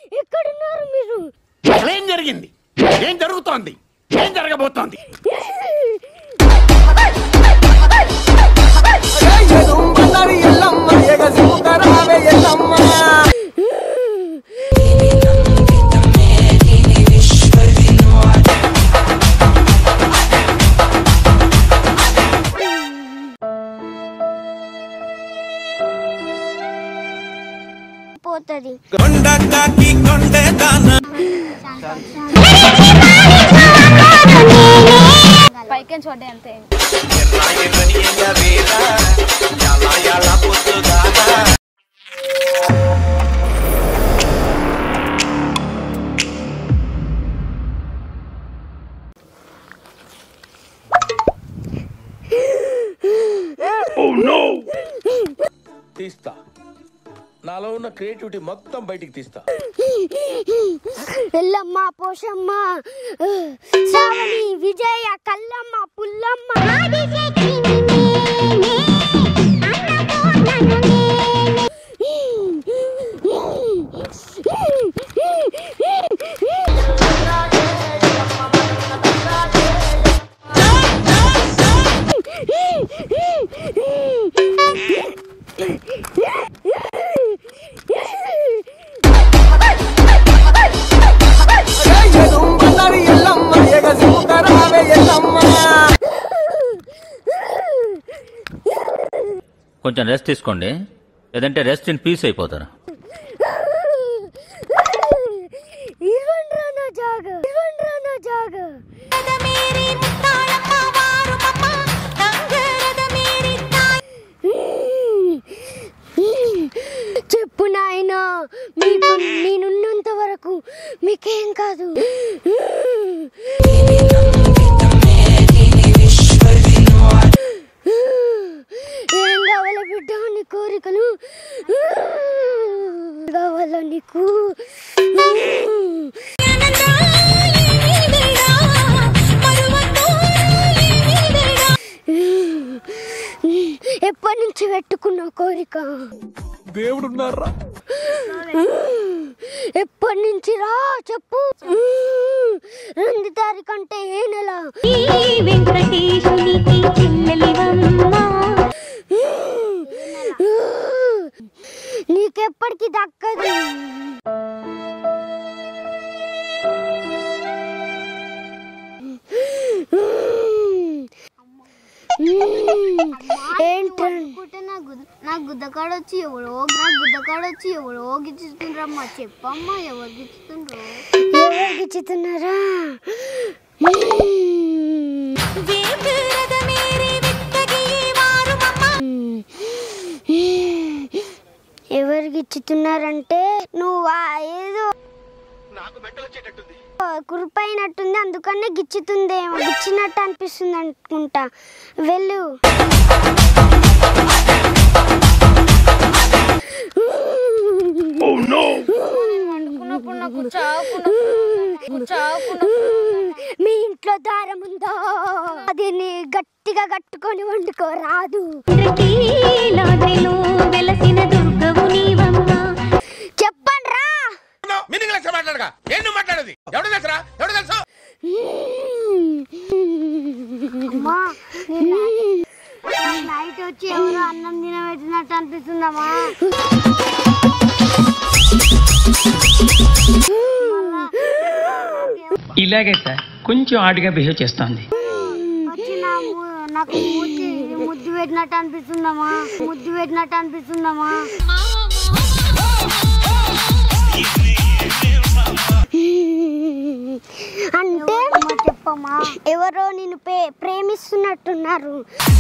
ఎక్కడున్నారు మీరు ఏం జరిగింది ఏం జరుగుతోంది ఏం జరగబోతోంది పోతుంది పైకి చూడే అంతే తీస్తా నాలో ఉన్న క్రియేటివిటీ మొత్తం బయటికి తీస్తా ఎల్లమ్మ పోషమ్మ శ్రావణి విజయ కల్లమ్మ పుల్లమ్మ కొంచెం రెస్ట్ తీసుకోండి లేదంటే రెస్ట్ ఇన్ పీస్ అయిపోతారు ఇవ్వండ్రా నా జాగ ఇవ్వండ్రా నా జాగ చెప్పు నాయన మీకు నేనున్నంత వరకు మీకేం కాదు ఏం కావాలా బిడ్డ నీ కోరికలు కావాలా నీకు ఎప్పటి నుంచి పెట్టుకున్న కోరిక దేవుడున్నారా ఎప్పటి నుంచి రా చెప్పు రెండు తారీఖు అంటే ఏ నెల వెంకటేశునికి చెల్లెలివమ్మా నీకెప్పటికి దక్కదు ఏంటంటే నా గుద్ద నా గుద్దకాడ వచ్చి ఎవడో నా గుద్దకాడ వచ్చి ఎవడో గిచ్చుతుండ్రమ్మా చెప్పమ్మా ఎవరు గిచ్చుతుండ్రో ఎవరికి చిత్తున్నారా ఎవరికి ఇచ్చుతున్నారంటే నువ్వు ఆ ఏదో కురిపోయినట్టుంది అందుకనే గిచ్చుతుందేమో గిచ్చినట్టు అనిపిస్తుంది అనుకుంటా వెళ్ళు అనుకున్నప్పుడు నాకు చావుకున్న చావుకున్న మీ ఇంట్లో దారం ఉందా అది నీ గట్టిగా కట్టుకొని వండుకో రాదు లాద్రిలో వెలసిన దుర్గవు నీవమ్మా చెప్పండి రా మీనింగ్ లెక్క మాట్లాడగా ఏం నువ్వు మాట్లాడేది ఎవడు తెలుసరా ఎవడు తెలుసా అమ్మా నైట్ వచ్చి ఎవరో అన్నం తినబెట్టినట్టు అనిపిస్తుందమ్మా ఇలాగే సార్ కొంచెం ఆడిగా బిహేవ్ చేస్తోంది వచ్చి నా ము- నాకు ముద్దు ముద్దు పెట్టినట్టు అనిపిస్తుందమ్మా ముద్దు పెట్టినట్టు అనిపిస్తుందమ్మా అంటే అమ్మా చెప్పమ్మా ఎవరో నిన్ను ప్రే- ప్రేమిస్తున్నట్టున్నారు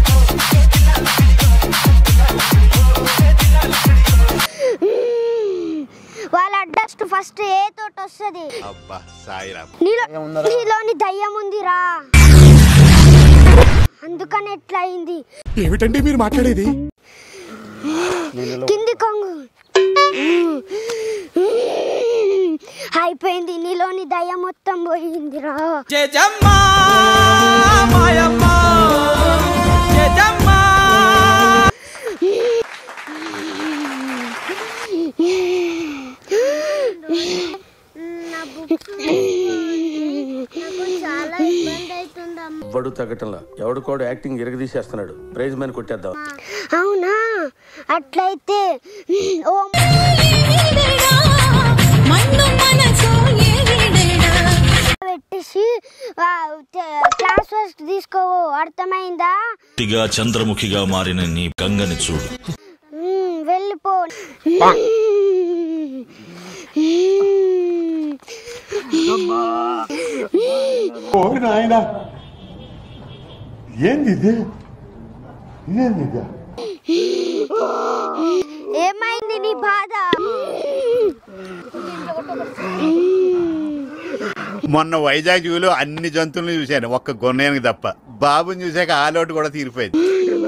వాళ్ళ అడ్రస్ ఫస్ట్ ఏ తోట వస్తుంది నీలో నీలోని దయ్యం ఉందిరా అందుకని ఎట్లా అయింది ఏమిటండి మీరు మాట్లాడేది కింది కొంగు అయిపోయింది నీలోని దయ్యం మొత్తం పోయిందిరా ఎవ్వడు తగ్గటంలా ఎవడు కూడా యాక్టింగ్ ఇరగదీసేస్తున్నాడు ప్రైజ్ మ్యాన్ కొట్టేద్దాం అవునా అట్లయితే ఓ పెట్టేసి ఆ, తే- క్లాస్ ఫస్ట్ తీసుకోవు అర్థమైందా పూర్తిగా చంద్రముఖిగా మారిన నీ గంగని చూడు మ్మ్, వెళ్ళిపో ఓ నాయన ఏంది ఇది ఏంది ఇది ఏమైంది నీ బాధ మొన్న వైజాగ్ జూలో అన్ని జంతువులను చూశాను ఒక్క గొన్నయానికి తప్ప బాబుని చూశాక ఆలోటు కూడా తీరిపోయింది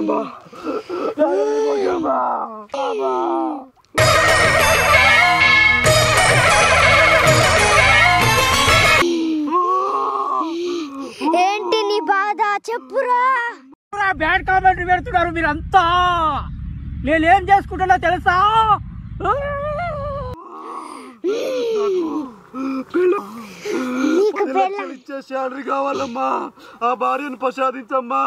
ఏంటి నీ బాధ చెప్పురా బ్యాడ్ కామెంట్ పెడుతున్నారు మీరంతా నేనేం చేసుకుంటున్నా తెలుసా నీకు పెళ్ళ ఇచ్చే శాలరీ కావాలమ్మా ఆ భార్యను ప్రసాదించమ్మా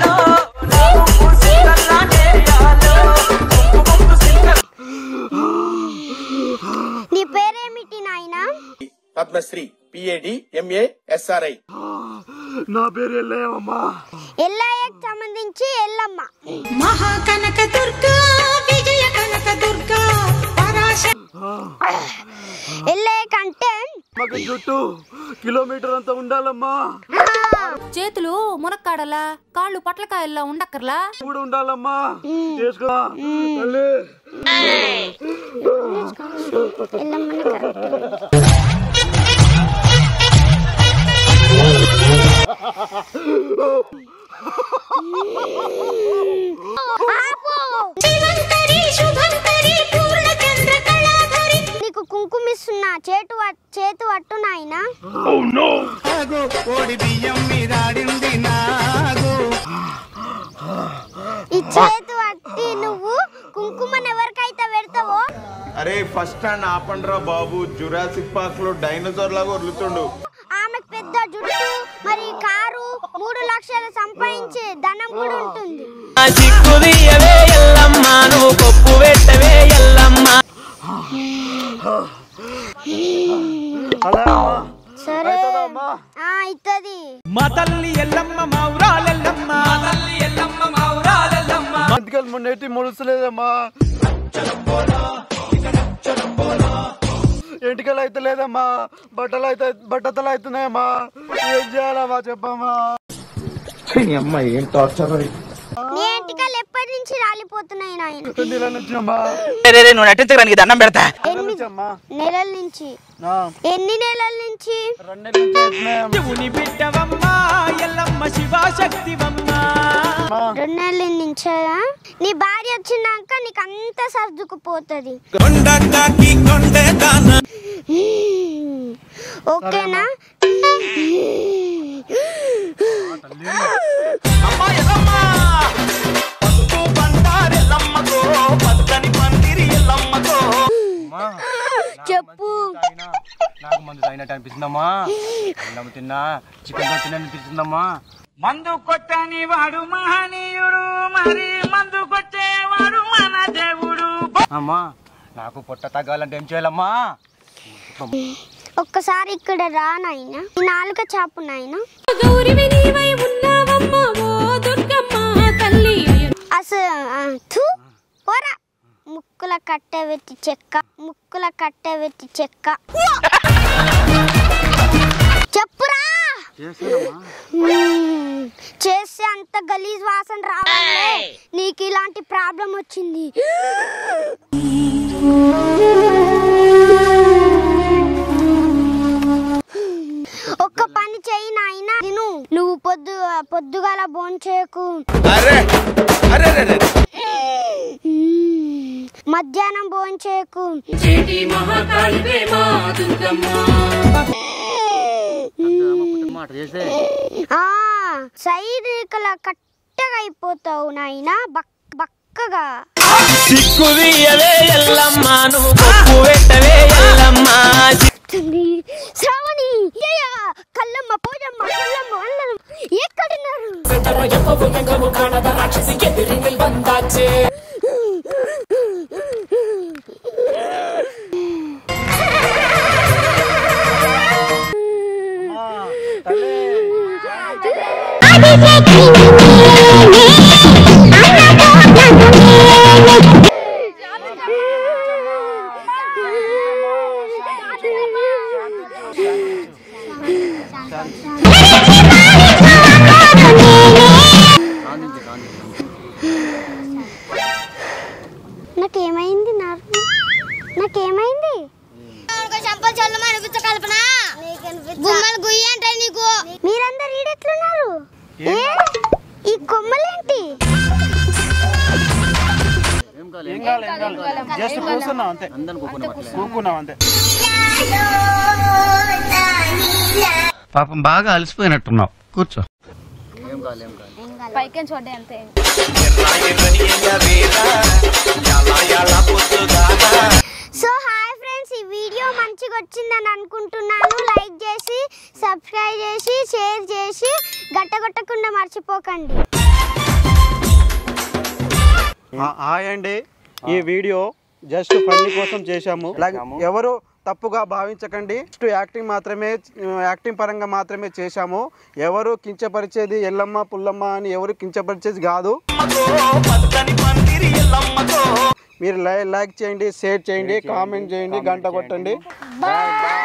నీ పేరేమిటి నాయనా పద్మశ్రీ పిఏడి ఎంఏ ఎస్ఆర్ఐ నా పేరు వెళ్ళాయమ్మా ఎల్లయ్యకి సంబంధించి ఎల్లమ్మ మహాకనక దుర్గా విజయ కనక దుర్గా పరాశ ఎల్లయ్య కంటే మాకు చుట్టూ కిలోమీటర్ అంతా ఉండాలమ్మా చేతులు మునక్కాడలా కాళ్ళు పట్లకాయల్లా ఉండక్కర్లా కూడా ఉండాలమ్మా చేసుకో తల్లి. ఎల్లమ్మని కరెక్ట్ ఆపు! నీకు కుంకుమ ఇస్తున్నా చేటు పట్- చేతు పట్టు నాయనా కోడి బియ్యం మీద ఆడింది నాగు ఈ చేతు పట్టి నువ్వు కుంకుమను ఎవరికైతే పెడతావో అరే ఫస్ట్ స్టాండ్ ఆపండ్రా బాబు జురాసిక్ పార్క్ లో డైనోసార్ లాగా వదులుతుండు ఆమెకు పెద్ద జుట్టు మరి కారు మూడు లక్షలు సంపాదించే ధనం కూడా ఉంటుంది సరే ఆ ఇత్తది మా తల్లి ఎల్లమ్మ మా ఊరాలెల్లమ్మ ఎందుకని మొన్న ఎట్టి ముడుస్తలేదమ్మా ఎంటికలు అయితే లేదమ్మా బట్టలు అయితే బట్టతలు అవుతున్నాయమ్మా ఏం చేయాలమ్మా చెప్పమ్మా అమ్మాయి ఏం టార్చర్ నీ ఎంటికలు ఎప్పటి నుంచి రాలిపోతున్నాయి నాయన ఎన్ని నెలల నుంచి అమ్మా నువ్వు నటించడానికి దండం పెడతా ఎనిమిది అమ్మా నెలల నుంచి ఆ, ఎన్ని నెలల నుంచి రెండు నెలల నుంచి అవుతున్నాయమ్మా. శివుని బిడ్డవమ్మా ఎల్లమ్మ శివాశక్తివమ్మా రెండు నెలల నుంచా నీ భార్య వచ్చినాక నీకు అంతా సర్దుకుపోతుంది ఓకేనా చెప్పు నాకు మందు తాగినట్టు అనిపిస్తుందమ్మా అన్నం తిన్నా చికెన్ తిన్నా అనిపిస్తుందమ్మా మందు కొట్టని వాడు మహనీయుడు మరి మందు కొట్టేవాడు మన దేవుడు అమ్మా నాకు పొట్ట తగ్గాలంటే ఏం చేయాలమ్మా ఒక్కసారి ఇక్కడ రా నాయన నీ నాలుక చాపు నాయన గౌరివి నీవై ఉన్నావమ్మా ఓ దుర్గమ్మ తల్లి అసలు ఆ, థు, పోరా ముక్కుల కట్టె వెట్టి చెక్క ముక్కుల కట్టె వెట్టి చెక్క చెప్పురా మ్మ్. చేస్తే అంత గలీజ్ వాసన రావాలి నీకు ఇలాంటి ప్రాబ్లం వచ్చింది ఒక్క పని చేయి నాయనా తిను నువ్వు పొద్దు పొద్దుగాల భోంచేయకు అరే అరే అరే, అరే మ్మ్. మధ్యాహ్నం భోంచేయకు మాట చేస్తే ఆ సైడ్ ఇకల కట్టగా అయిపోతావు నాయనా బక్ బక్కగా తండ్రి, శ్రావణి జయ కల్లమ్మ పోజమ్మ కల్లమ్మ అల్లమ్మ ఎక్కడ నాకేమైంది నాకు నాకేమైంది చంపలు చల్లు అనిపించ కల్పన గుమ్మలు గుయ్యి అంటే నీకు మీరందరు ఈడెట్లున్నారు ఏ ఈ కొమ్మలేంటి జస్ట్ కూర్చున్నాం అంతే కూకున్నాం అంతే పాపం బాగా అలసిపోయినట్టున్నావు కూర్చో పైకి చూడే అంతే సో హాయ్ ఫ్రెండ్స్ ఈ వీడియో మంచిగా వచ్చిందని అనుకుంటున్నాను లైక్ చేసి సబ్స్క్రైబ్ చేసి షేర్ చేసి గట్టగొట్టకుండా మర్చిపోకండి హాయ్ అండి ఈ వీడియో జస్ట్ ఫన్నీ కోసం చేశాము లైక్ ఎవరు తప్పుగా భావించకండి జస్ట్ యాక్టింగ్ మాత్రమే యాక్టింగ్ పరంగా మాత్రమే చేశాము ఎవరు కించపరిచేది ఎల్లమ్మ పుల్లమ్మ అని ఎవరు కించపరిచేది కాదు మీరు లై- లైక్ చేయండి షేర్ చేయండి కామెంట్ చేయండి గంట కొట్టండి బాయ్